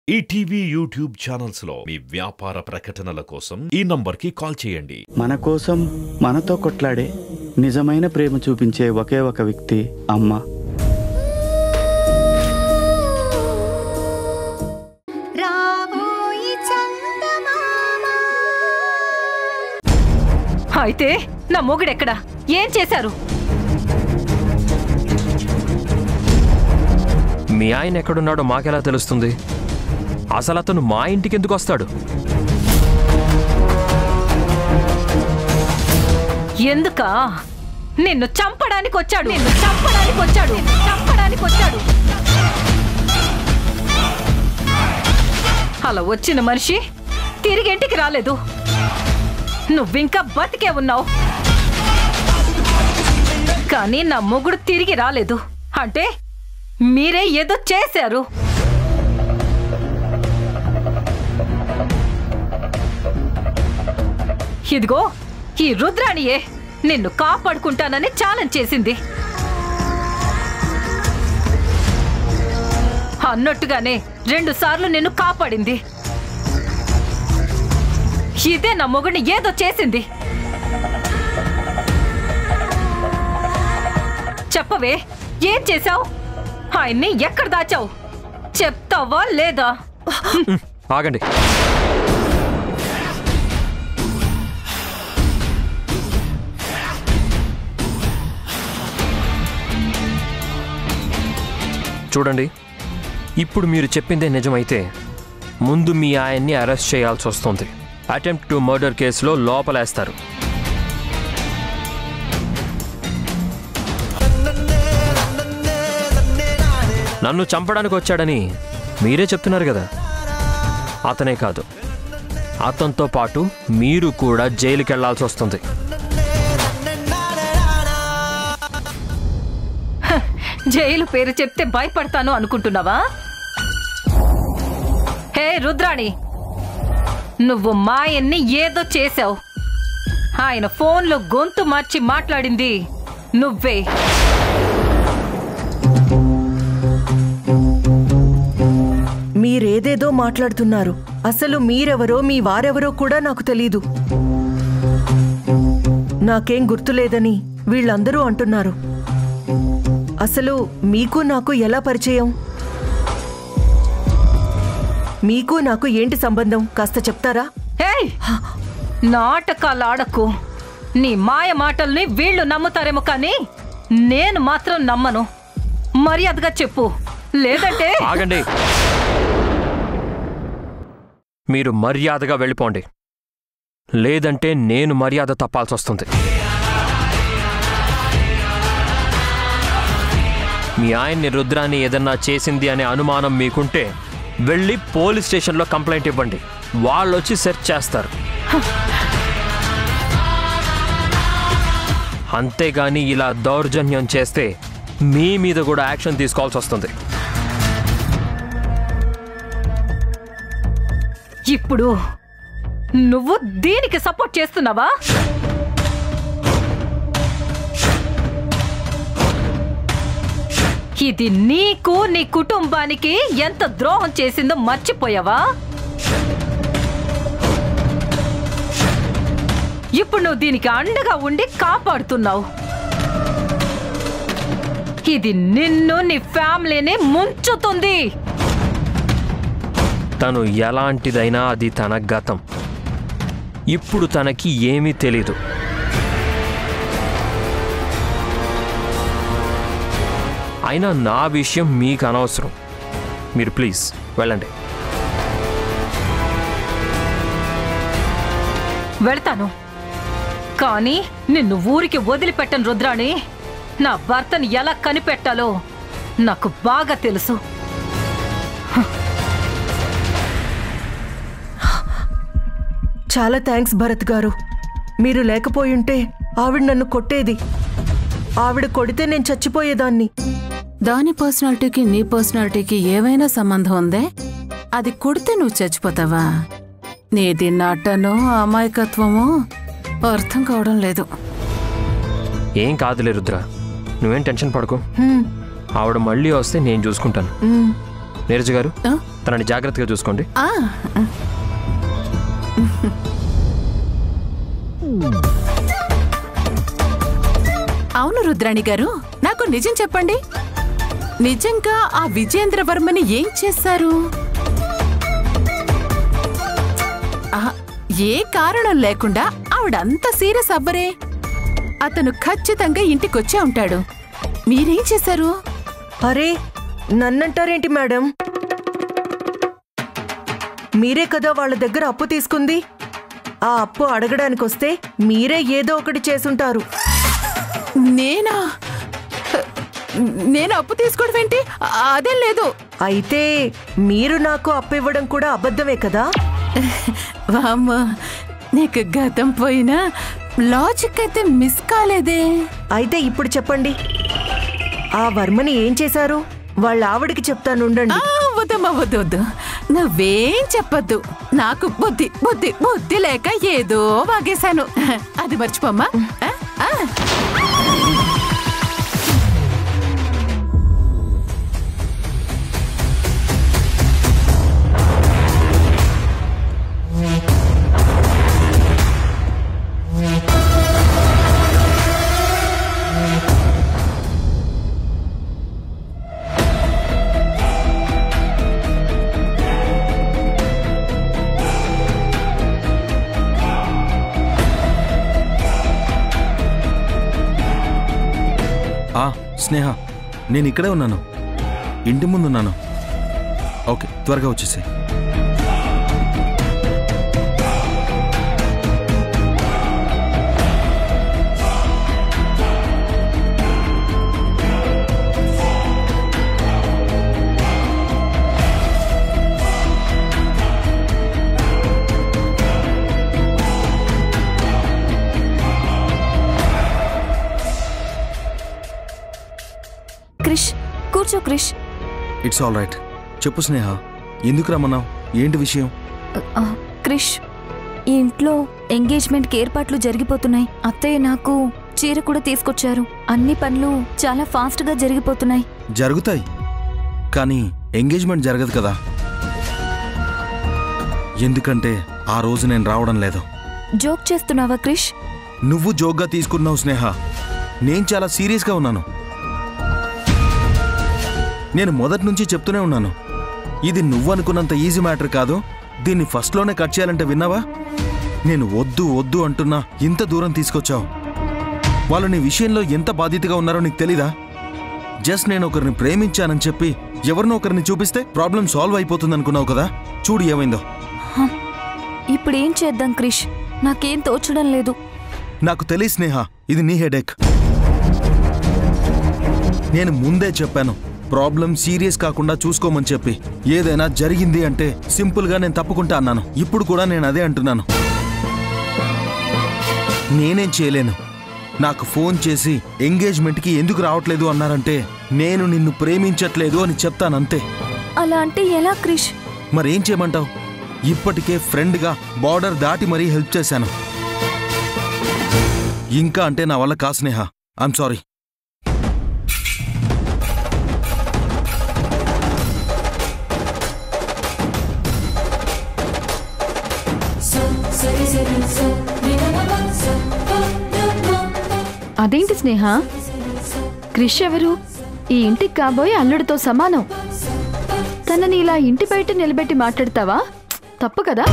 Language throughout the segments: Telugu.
ఈటీవీ యూట్యూబ్ ఛానల్స్ లో మీ వ్యాపార ప్రకటనల కోసం ఈ నంబర్కి కాల్ చేయండి మన కోసం మనతో కొట్లాడే నిజమైన ప్రేమ చూపించే ఒకే ఒక వ్యక్తి అమ్మ రాబోయి చందమామ అయితే నా మొగుడెక్కడా ఏం చేశారు మీ ఆయన ఎక్కడున్నాడో మాకెలా తెలుస్తుంది అసలు అతను మా ఇంటికి ఎందుకు వస్తాడు ఎందుకా నిన్ను చంపడానికి వచ్చాడు నిన్ను చంపడానికి వచ్చాడు నిన్ను చంపడానికి వచ్చాడు అలా వచ్చిన మనిషి తిరిగి ఇంటికి రాలేదు నువ్వింకా బతికే ఉన్నావు కానీ నా మొగుడు తిరిగి రాలేదు అంటే మీరే ఏదో చేశారు ఇదిగో ఈ రుద్రాణియే నిన్ను కాపాడుకుంటానని ఛాలెంజ్ చేసింది అన్నట్టుగానే రెండు సార్లు నిన్ను కాపాడింది ఇదే నా మొగుడిని ఏదో చేసింది చెప్పవే ఏం చేశావు ఆయన్ని ఎక్కడ దాచావు చెప్తావా లేదా ఆగండి చూడండి ఇప్పుడు మీరు చెప్పిందే నిజమైతే ముందు మీ ఆయన్ని అరెస్ట్ చేయాల్సి వస్తుంది అటెంప్ట్ టు మర్డర్ కేసులో లోపలేస్తారు నన్ను చంపడానికి వచ్చాడని మీరే చెప్తున్నారు కదా అతనే కాదు అతనితో పాటు మీరు కూడా జైలుకి వెళ్లాల్సి వస్తుంది జైలు పేరు చెప్తే భయపడతాను అనుకుంటున్నావా హే రుద్రాణి నువ్వు మాయన్ని ఏదో చేశావు ఆయన ఫోన్లో గొంతు మార్చి మాట్లాడింది నువ్వే మీరేదేదో మాట్లాడుతున్నారు అసలు మీరెవరో మీ వారెవరో కూడా నాకు తెలీదు నాకేం గుర్తులేదని వీళ్ళందరూ అంటున్నారు అసలు మీకు నాకు ఎలా పరిచయం మీకు నాకు ఏంటి సంబంధం కాస్త చెప్తారా ఏయ్ నాటకాలు ఆడకు నీ మాయ మాటల్ని వీళ్ళు నమ్ముతారేమో కానీ నేను మాత్రం నమ్మను మర్యాదగా చెప్పు లేదంటే ఆగండి మీరు మర్యాదగా వెళ్ళిపోండి లేదంటే నేను మర్యాద తప్పాల్సి వస్తుంది మీ ఆయన్ని రుద్రాన్ని ఏదన్నా చేసింది అనే అనుమానం మీకుంటే వెళ్ళి పోలీస్ స్టేషన్లో కంప్లైంట్ ఇవ్వండి వాళ్ళు వచ్చి సెర్చ్ చేస్తారు అంతేగాని ఇలా దౌర్జన్యం చేస్తే మీ మీద కూడా యాక్షన్ తీసుకోవాల్సి వస్తుంది ఇప్పుడు నువ్వు దీనికి సపోర్ట్ చేస్తున్నావా ఇది నీకు నీ కుటుంబానికి ఎంత ద్రోహం చేసిందో మర్చిపోయావా ఇప్పుడు నువ్వు దీనికి అండగా ఉండి కాపాడుతున్నావు ఇది నిన్ను నీ ఫ్యామిలీని ముంచుతుంది తను ఎలాంటిదైనా అది తన గతం ఇప్పుడు తనకి ఏమీ తెలీదు అయినా నా విషయం మీకు అనవసరం మీరు ప్లీజ్ వెళ్ళండి వెళ్తాను కానీ నిన్ను ఊరికి వదిలిపెట్టను రుద్రాణి నా భర్తని ఎలా కనిపెట్టాలో నాకు బాగా తెలుసు చాలా థ్యాంక్స్ భరత్ గారు మీరు లేకపోయుంటే ఆవిడ నన్ను కొట్టేది ఆవిడ కొడితే నేను చచ్చిపోయేదాన్ని దాని పర్సనాలిటీకి నీ పర్సనాలిటీకి ఏవైనా సంబంధం ఉందే అది కొడితే నువ్వు చచ్చిపోతావా నీది నటనో అమాయకత్వమో అర్థం కావడం లేదు ఏం కాదులే రుద్ర నువ్వేం టెన్షన్ పడకు హ్మ్, ఆవిడ మళ్ళీ వస్తే నేను చూసుకుంటాను హ్మ్. నీరజ్ గారు ఆ? తనని జాగ్రత్తగా చూసుకోండి ఆ, అవును రుద్రాణి గారు నాకు నిజం చెప్పండి నిజంగా ఆ విజేంద్రవర్మని ఏం చేశారు ఆ, ఏ కారణం లేకుండా ఆవిడంత సీరియస్ అవ్వరే అతను ఖచ్చితంగా ఇంటికొచ్చే ఉంటాడు మీరేం చేశారు అరే నన్నంటారేంటి మేడం మీరే కదా వాళ్ళ దగ్గర అప్పు తీసుకుంది ఆ అప్పు అడగడానికి వస్తే మీరే ఏదో ఒకటి చేసుంటారు నేనా నేను అప్పు తీసుకోవడం ఏంటి అదేం లేదు అయితే మీరు నాకు అప్పు ఇవ్వడం కూడా అబద్ధమే కదా వామ్మ నీకు గతం పోయినా లాజిక్ అయితే మిస్ కాలేదే అయితే ఇప్పుడు చెప్పండి ఆ వర్మని ఏం చేశారు వాళ్ళ ఆవిడికి చెప్తానుండండి ఆ, వద్దమ్మా వద్దు వద్దు నువ్వేం చెప్పొద్దు నాకు బుద్ధి బుద్ధి బుద్ధి లేక ఏదో వాగేశాను అది మర్చిపోమ్మా ఆ, ఆ. ఆ స్నేహ నేను ఇక్కడే ఉన్నాను ఇంటి ముందు ఉన్నాను ఓకే త్వరగా వచ్చేసి క్రిష్ కూర్చో క్రిష్ ఇట్స్ ఆల్ రైట్ చెప్పు స్నేహ ఎందుకు రమ్మన్నావు ఏంటి విషయం ఆ, క్రిష్ ఈ ఇంట్లో ఎంగేజ్మెంట్కి ఏర్పాట్లు జరిగిపోతున్నాయి అత్తయ్య నాకు చీర కూడా తీసుకొచ్చారు అన్ని పనులు చాలా ఫాస్ట్గా జరిగిపోతున్నాయి జరుగుతాయి కానీ ఎంగేజ్మెంట్ జరగదు కదా ఎందుకంటే ఆ రోజు నేను రావడం లేదు జోక్ చేస్తున్నావా క్రిష్ నువ్వు జోక్గా తీసుకున్నావు స్నేహ నేను చాలా సీరియస్గా ఉన్నాను నేను మొదటి నుంచి చెప్తూనే ఉన్నాను ఇది నువ్వు అనుకున్నంత ఈజీ మ్యాటర్ కాదు దీన్ని ఫస్ట్లోనే కట్ చేయాలంటే విన్నావా నేను వద్దు వద్దు అంటున్నా ఇంత దూరం తీసుకొచ్చావు వాళ్ళు నీ విషయంలో ఎంత బాధ్యతగా ఉన్నారో నీకు తెలీదా జస్ట్ నేను ఒకరిని ప్రేమించానని చెప్పి ఎవరినో ఒకరిని చూపిస్తే ప్రాబ్లం సాల్వ్ అయిపోతుంది అనుకున్నావు కదా చూడు ఏమైందో ఇప్పుడు ఏం చేద్దాం క్రిష్ నాకేం తోచడం లేదు నాకు తెలియ స్నేహ ఇది నీ హెడేక్ నేను ముందే చెప్పాను ప్రాబ్లం సీరియస్ కాకుండా చూసుకోమని చెప్పి ఏదైనా జరిగింది అంటే సింపుల్గా నేను తప్పుకుంటా అన్నాను ఇప్పుడు కూడా నేను అదే అంటున్నాను నేనేం చేయలేను నాకు ఫోన్ చేసి ఎంగేజ్మెంట్కి ఎందుకు రావట్లేదు అన్నారంటే నేను నిన్ను ప్రేమించట్లేదు అని చెప్తానంతే అలా అంటే ఎలా క్రిష్ మరేం చేయమంటావు ఇప్పటికే ఫ్రెండ్గా బార్డర్ దాటి మరీ హెల్ప్ చేశాను ఇంకా అంటే నా వల్ల కా స్నేహ ఐమ్ సారీ అదేంటి స్నేహ క్రిష్ ఎవరు ఈ ఇంటికి కాబోయే అల్లుడితో సమానం తనని ఇలా ఇంటి బయట నిలబెట్టి మాట్లాడతావా తప్పు కదా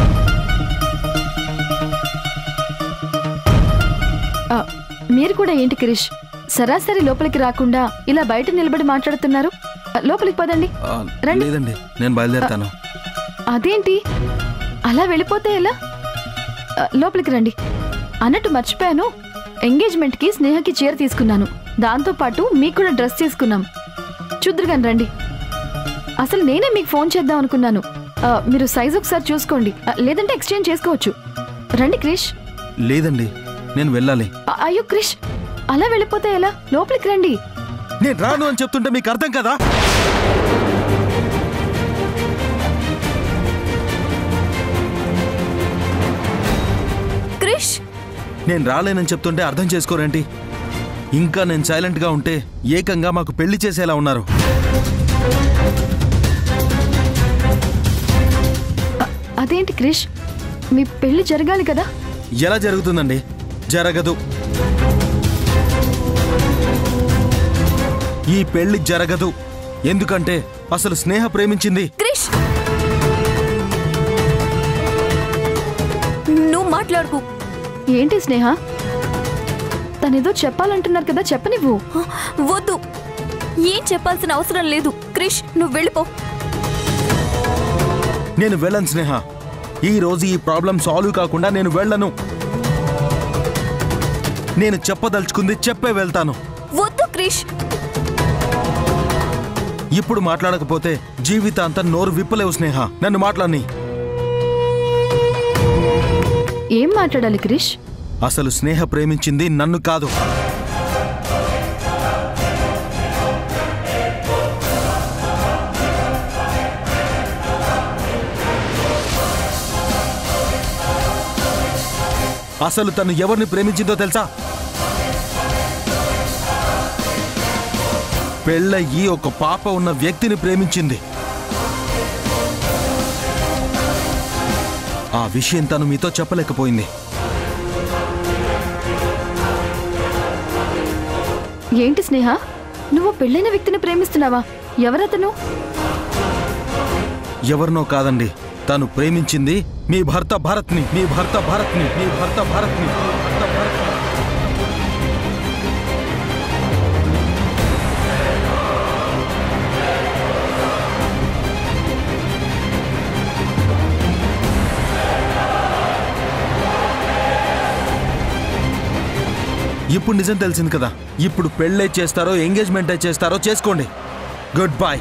ఆ, మీరు కూడా ఏంటి క్రిష్ సరాసరి లోపలికి రాకుండా ఇలా బయట నిలబడి మాట్లాడుతున్నారు ఆ, లోపలికి పదండి ఆ, రండి. లేదండి నేను బయలుదేరుతాను అదేంటి అలా వెళ్ళిపోతే ఎలా ఆ, లోపలికి రండి అన్నట్టు మర్చిపోయాను ఎంగేజ్మెంట్కి స్నేహకి చీర తీసుకున్నాను దాంతో పాటు మీకు కూడా డ్రెస్ తీసుకున్నాం చూద్దరుగాని రండి అసలు నేనే మీకు ఫోన్ చేద్దాం అనుకున్నాను ఆ, మీరు సైజ్ ఒకసారి చూసుకోండి ఆ, లేదంటే ఎక్స్చేంజ్ చేసుకోవచ్చు రండి క్రిష్ లేదండి నేను వెళ్ళాలి ఆ, అయ్యో క్రిష్ అలా వెళ్ళిపోతే ఎలా లోపలికి రండి నేను రాను అని చెప్తుంటే మీకు అర్థం కదా క్రిష్ నేను రాలేనని చెప్తుంటే అర్థం చేసుకోరేంటి ఇంకా నేను సైలెంట్గా ఉంటే ఏకంగా మాకు పెళ్లి చేసేలా ఉన్నారు అదేంటి క్రిష్ మీ పెళ్లి జరగాలి కదా ఎలా జరుగుతుందండి జరగదు ఈ పెళ్లి జరగదు ఎందుకంటే అసలు స్నేహ ప్రేమించింది క్రిష్ నువ్వు మాట్లాడుకు ఏంటి స్నేహ తనేదో చెప్పాలంటున్నారు కదా చెప్పనివ్వు వద్దు ఏం చెప్పాల్సిన అవసరం లేదు క్రిష్ నువ్వు వెళ్ళిపో నేను వెళ్ళను స్నేహ ఈ రోజు ఈ ప్రాబ్లం సాల్వ్ కాకుండా నేను వెళ్ళను నేను చెప్పదలుచుకుంది చెప్పే వెళ్తాను వద్దు క్రిష్ ఇప్పుడు మాట్లాడకపోతే జీవితాంతం నోరు విప్పలేవు స్నేహ నన్ను మాట్లాడని ఏం మాట్లాడాలి క్రిష్ అసలు స్నేహ ప్రేమించింది నన్ను కాదు అసలు తను ఎవరిని ప్రేమించిందో తెలుసా పెళ్ళయ్యి ఒక పాప ఉన్న వ్యక్తిని ప్రేమించింది ఆ విషయం తను మీతో చెప్పలేకపోయింది ఏంటి స్నేహ నువ్వు పెళ్ళైన వ్యక్తిని ప్రేమిస్తున్నావా ఎవరతను ఎవరినో కాదండి తను ప్రేమించింది మీ భర్త భారత్ని మీ భర్త భారత్ని మీ భర్త భారత్ని మీ భర్త భారత్ని ఇప్పుడు నిజం తెలిసింది కదా ఇప్పుడు పెళ్ళే చేస్తారో ఎంగేజ్మెంట్ చేస్తారో చేసుకోండి గుడ్ బాయ్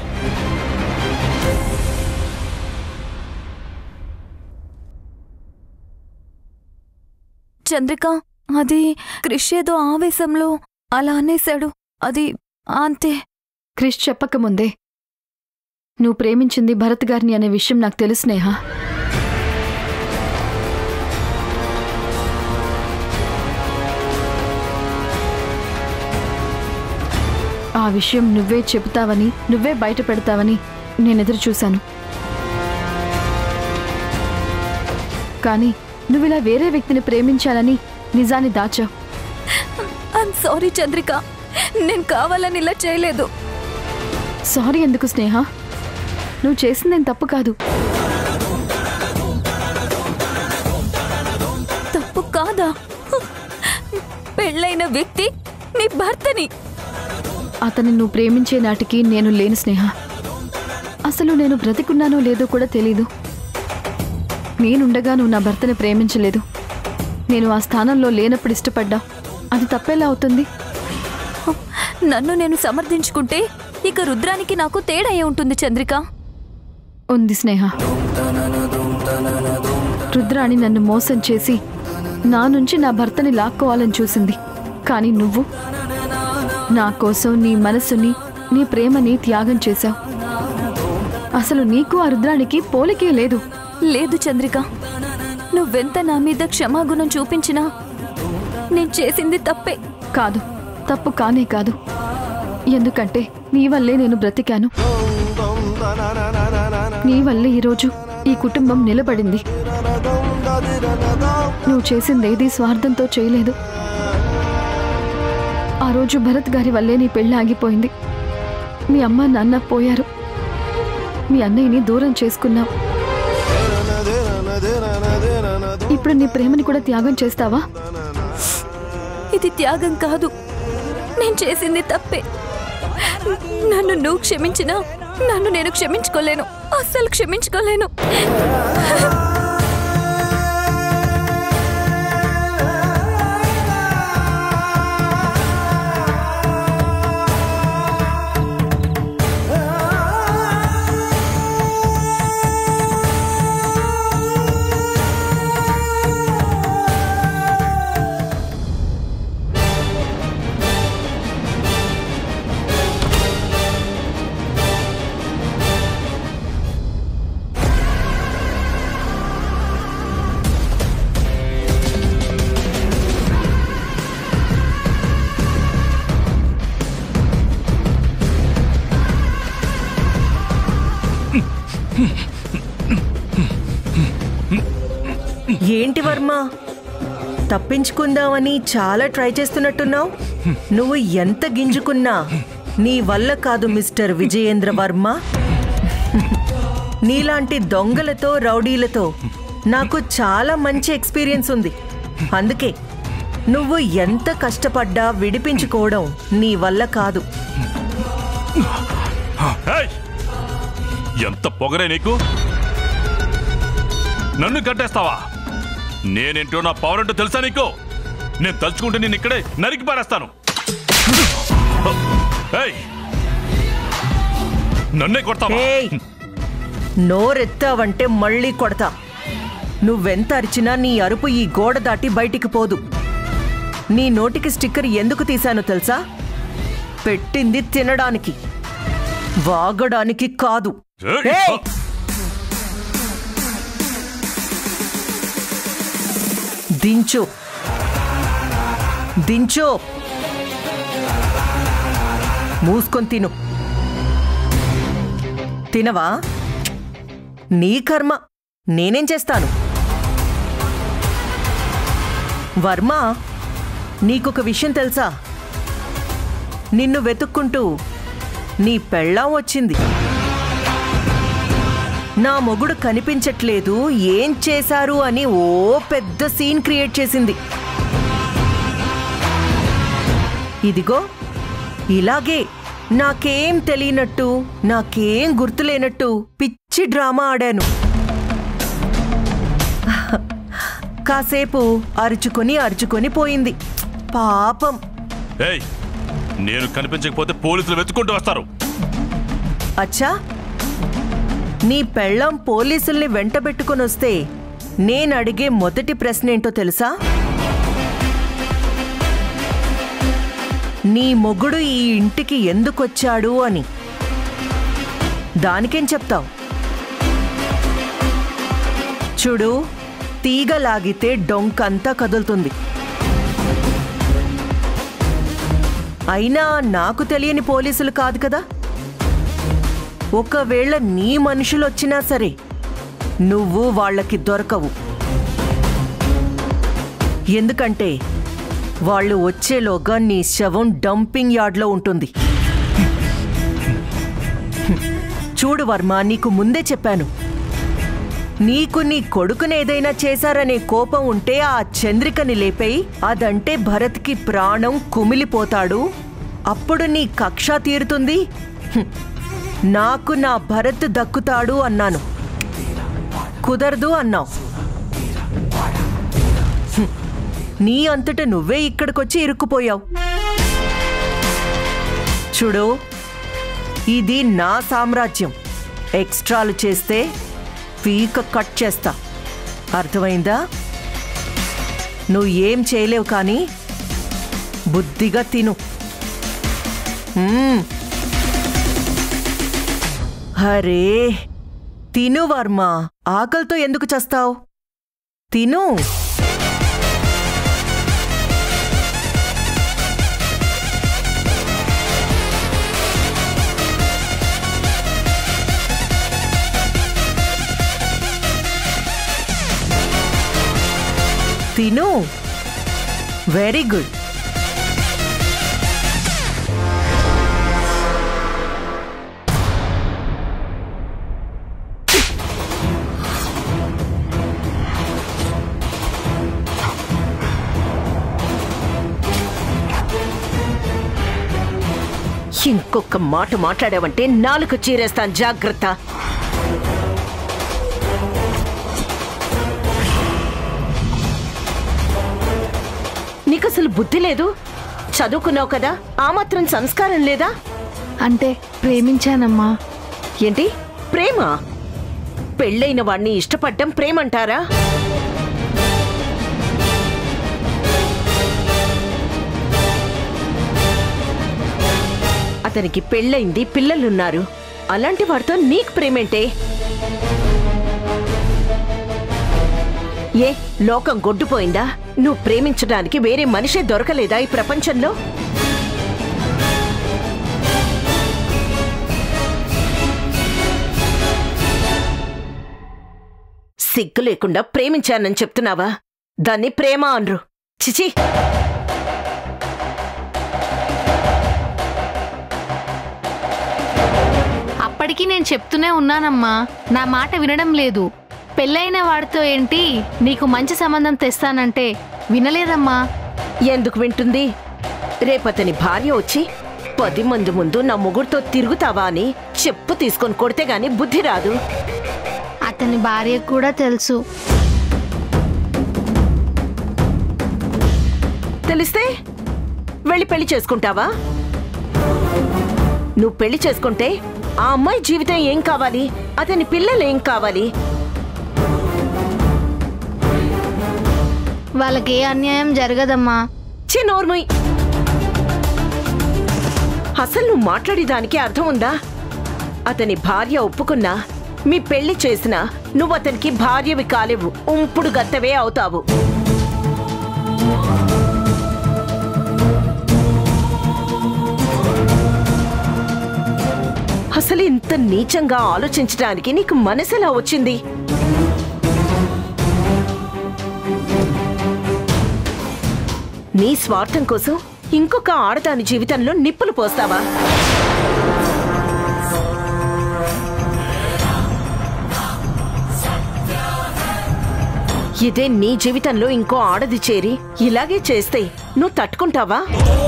చంద్రిక అది క్రిష్ ఏదో ఆవేశంలో అలా అనేశాడు అది అంతే క్రిష్ చెప్పకముందే నువ్వు ప్రేమించింది భరత్ గారిని అనే విషయం నాకు తెలుసు స్నేహ ఆ విషయం నువ్వే చెబుతావని నువ్వే బయట పెడతావని నేను ఎదురు చూశాను కానీ నువ్విలా వేరే వ్యక్తిని ప్రేమించాలని నిజాన్ని దాచావు ఐమ్ సారీ చంద్రిక నేను కావాలని ఇలా చేయలేదు సారీ ఎందుకు స్నేహ నువ్వు చేసిందేం తప్పు కాదు తప్పు కాదా పెళ్ళైన వ్యక్తి నీ భర్తని అతన్ని నువ్వు ప్రేమించే నాటికి నేను లేను స్నేహ అసలు నేను బ్రతికున్నానో లేదో కూడా తెలీదు నేనుండగా నువ్వు నా భర్తని ప్రేమించలేదు నేను ఆ స్థానంలో లేనప్పుడు ఇష్టపడ్డా అది తప్పేలా అవుతుంది నన్ను నేను సమర్థించుకుంటే ఇక రుద్రానికి నాకు తేడా అయి ఉంటుంది చంద్రిక ఉంది స్నేహ రుద్రాణి నన్ను మోసం చేసి నా నుంచి నా భర్తని లాక్కోవాలని చూసింది కానీ నువ్వు నా కోసం నీ మనసుని నీ ప్రేమని త్యాగం చేశావు అసలు నీకు ఆ రుద్రానికి పోలికే లేదు లేదు చంద్రిక నువ్వెంత నా మీద క్షమాగుణం చూపించినా నేను చేసింది తప్పే కాదు తప్పు కానే కాదు ఎందుకంటే నీ వల్లే నేను బ్రతికాను నీ వల్లే ఈరోజు ఈ కుటుంబం నిలబడింది నువ్వు చేసిందేది స్వార్థంతో చేయలేదు ఆ రోజు భరత్ గారి వల్లే నీ పెళ్ళి ఆగిపోయింది మీ అమ్మ నాన్న పోయారు మీ అన్నయ్యని దూరం చేసుకున్నావు ఇప్పుడు నీ ప్రేమని కూడా త్యాగం చేస్తావా ఇది త్యాగం కాదు నేను చేసింది తప్పే నన్ను నువ్వు క్షమించినా నన్ను నేను క్షమించుకోలేను అస్సలు క్షమించుకోలేను ఏంటి వర్మ తప్పించుకుందామని చాలా ట్రై చేస్తున్నట్టున్నావు నువ్వు ఎంత గింజుకున్నా నీ వల్ల కాదు మిస్టర్ విజయేంద్ర వర్మ నీలాంటి దొంగలతో రౌడీలతో నాకు చాలా మంచి ఎక్స్పీరియన్స్ ఉంది అందుకే నువ్వు ఎంత కష్టపడ్డా విడిపించుకోవడం నీ వల్ల కాదు ఏయ్! ఎంత పొగరే నీకు నన్ను కట్టేస్తావా నేనేంటో నా పవర్ ఏంటో తెలుసా నీకు నేను తలుచుకుంటే నేను ఇక్కడే నరికి పారేస్తాను ఏయ్! నన్నే కొడతావా ఏయ్ నోరెత్తావంటే మళ్ళీ కొడతా నువ్వెంత అరిచినా నీ అరుపు ఈ గోడ దాటి బయటికి పోదు నీ నోటికి స్టిక్కర్ ఎందుకు తీశానో తెలుసా పెట్టింది తినడానికి వాగడానికి కాదు ఏయ్! ఏయ్! దించు దించు మూసుకొని తిను తినవా నీ కర్మ నేనేం చేస్తాను వర్మ నీకొక విషయం తెలుసా నిన్ను వెతుక్కుంటూ నీ పెళ్ళాం వచ్చింది నా మొగుడు కనిపించట్లేదు ఏం చేశారు అని ఓ పెద్ద సీన్ క్రియేట్ చేసింది ఇదిగో ఇలాగే నాకేం తెలియనట్టు నాకేం గుర్తులేనట్టు పిచ్చి డ్రామా ఆడాను కాసేపు అరుచుకొని అరుచుకొని పోయింది పాపం ఏయ్ నేను కనిపించకపోతే పోలీసులు వెతుక్కుంటూ వస్తారు అచ్చా నీ పెళ్ళం పోలీసుల్ని వెంటబెట్టుకొని వస్తే నేను అడిగే మొదటి ప్రశ్న ఏంటో తెలుసా నీ మొగుడు ఈ ఇంటికి ఎందుకొచ్చాడు అని దానికేం చెప్తావు చూడు తీగ లాగితే డొంకంతా కదులుతుంది అయినా నాకు తెలియని పోలీసులు కాదు కదా ఒకవేళ నీ మనుషులు వచ్చినా సరే నువ్వు వాళ్ళకి దొరకవు ఎందుకంటే వాళ్ళు వచ్చేలోగా నీ శవం డంపింగ్ యార్డ్లో ఉంటుంది చూడు వర్మ నీకు ముందే చెప్పాను నీకు నీ కొడుకుని ఏదైనా చేశారనే కోపం ఉంటే ఆ చంద్రికని లేపేయి అదంటే భరత్కి ప్రాణం కుమిలిపోతాడు అప్పుడు నీ కక్ష తీరుతుంది హ్మ్. నాకు నా భరత్ దక్కుతాడు అన్నాను కుదరదు అన్నావు హ్మ్. నీ అంతట నువ్వే ఇక్కడికొచ్చి ఇరుక్కుపోయావు చూడు ఇది నా సామ్రాజ్యం ఎక్స్ట్రాలు చేస్తే పీక కట్ చేస్తా అర్థమైందా నువ్వు ఏం చేయలేవు కానీ బుద్ధిగా తిను మ్మ్. హరే తిను వర్మ ఆకలితో ఎందుకు చస్తావు తిను తిను వెరీ గుడ్ ఇంకొక మాట మాట్లాడావంటే నాలుగు చీరేస్తాను జాగ్రత్త నీకు అసలు బుద్ధి లేదు చదువుకున్నావు కదా ఆ మాత్రం సంస్కారం లేదా అంటే ప్రేమించానమ్మా ఏంటి ప్రేమ పెళ్ళైన వాణ్ణి ఇష్టపడ్డం ప్రేమంటారా అతనికి పెళ్ళైంది పిల్లలున్నారు అలాంటి వాడితో నీకు ప్రేమేంటే ఏ లోకం గొడ్డుపోయిందా నువ్వు ప్రేమించడానికి వేరే మనిషే దొరకలేదా ఈ ప్రపంచంలో సిగ్గు లేకుండా ప్రేమించానని చెప్తున్నావా దాన్ని ప్రేమ అనరు చిచి అప్పటికి నేను చెప్తూనే ఉన్నానమ్మా నా మాట వినడం లేదు పెళ్ళైన వాడితో ఏంటి నీకు మంచి సంబంధం తెస్తానంటే వినలేదమ్మా ఎందుకు వింటుంది రేపతని భార్య వచ్చి పది మంది ముందు నా ముగ్గురితో తిరుగుతావా అని చెప్పు తీసుకొని కొడితే గాని బుద్ధి రాదు అతని భార్యకు కూడా తెలుసు తెలిస్తే వెళ్ళి పెళ్లి చేసుకుంటావా నువ్వు పెళ్లి చేసుకుంటే ఆ అమ్మాయి జీవితం ఏం కావాలి అతని పిల్లలు ఏం కావాలి వాళ్ళకి ఏ అన్యాయం జరగదమ్మా చి నోర్మయ్ అసలు నువ్వు మాట్లాడేదానికి అర్థం ఉందా అతని భార్య ఒప్పుకున్నా మీ పెళ్లి చేసినా నువ్వు అతనికి భార్యవి కాలేవు ఉంపుడు గత్తవే అవుతావు అసలు ఇంత నీచంగా ఆలోచించడానికి నీకు మనసెలా వచ్చింది నీ స్వార్థం కోసం ఇంకొక ఆడదాని జీవితంలో నిప్పులు పోస్తావా ఇదే నీ జీవితంలో ఇంకో ఆడది చేరి ఇలాగే చేస్తే నువ్వు తట్టుకుంటావా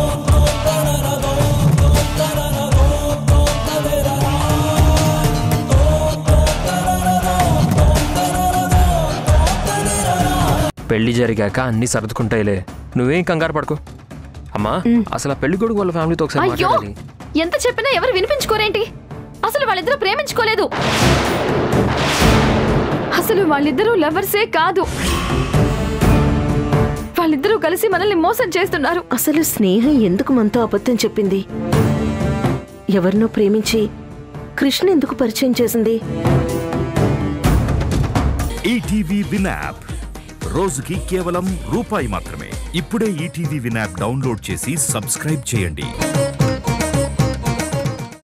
పెళ్లి జరిగాక అన్ని సర్దుకుంటాయిలే నువ్వేం కంగారు పడుకో అమ్మా అసలు ఆ పెళ్లి కొడుకు వాళ్ళ ఫ్యామిలీతో ఒకసారి అయ్యో మాట్లాడాలి ఎంత చెప్పినా ఎవరు వినిపించుకోరేంటి అసలు వాళ్ళిద్దరూ ప్రేమించుకోలేదు అసలు వాళ్ళిద్దరూ లవర్సే కాదు వాళ్ళిద్దరూ కలిసి మనల్ని మోసం చేస్తున్నారు అసలు స్నేహం ఎందుకు మనతో అబద్ధం చెప్పింది ఎవరినో ప్రేమించి కృష్ణ ఎందుకు పరిచయం చేసింది ఈటీవీ విన్ యాప్ రోజుకి కేవలం రూపాయి మాత్రమే ఇప్పుడే ఈటీవీ విన్ యాప్ డౌన్లోడ్ చేసి సబ్స్క్రైబ్ చేయండి